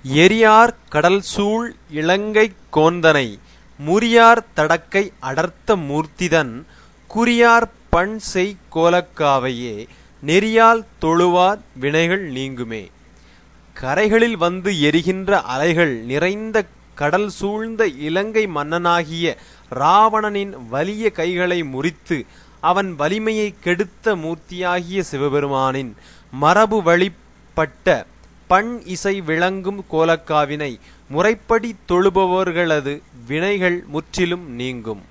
எரியார் கடல்சூழ் இலங்கைக் கோந்தனை முரியார் தடக்கை அடர்த்த மூர்த்திதன் குறியார் பண்செய் கோலக்காவையே நெறியால் தொழுவார் வினைகள் நீங்குமே கரைகளில் வந்து எரிகின்ற அலைகள் நிறைந்த கடல் சூழ்ந்த இலங்கை மன்னனாகிய ராவணனின் வலிய கைகளை முறித்து அவன் வலிமையை கெடுத்த மூர்த்தியாகிய சிவபெருமானின் மரபு வழிப்பட்ட பண் இசை விளங்கும் கோலக்காவினை முறைப்படி தொழுபவர்களது வினைகள் முற்றிலும் நீங்கும்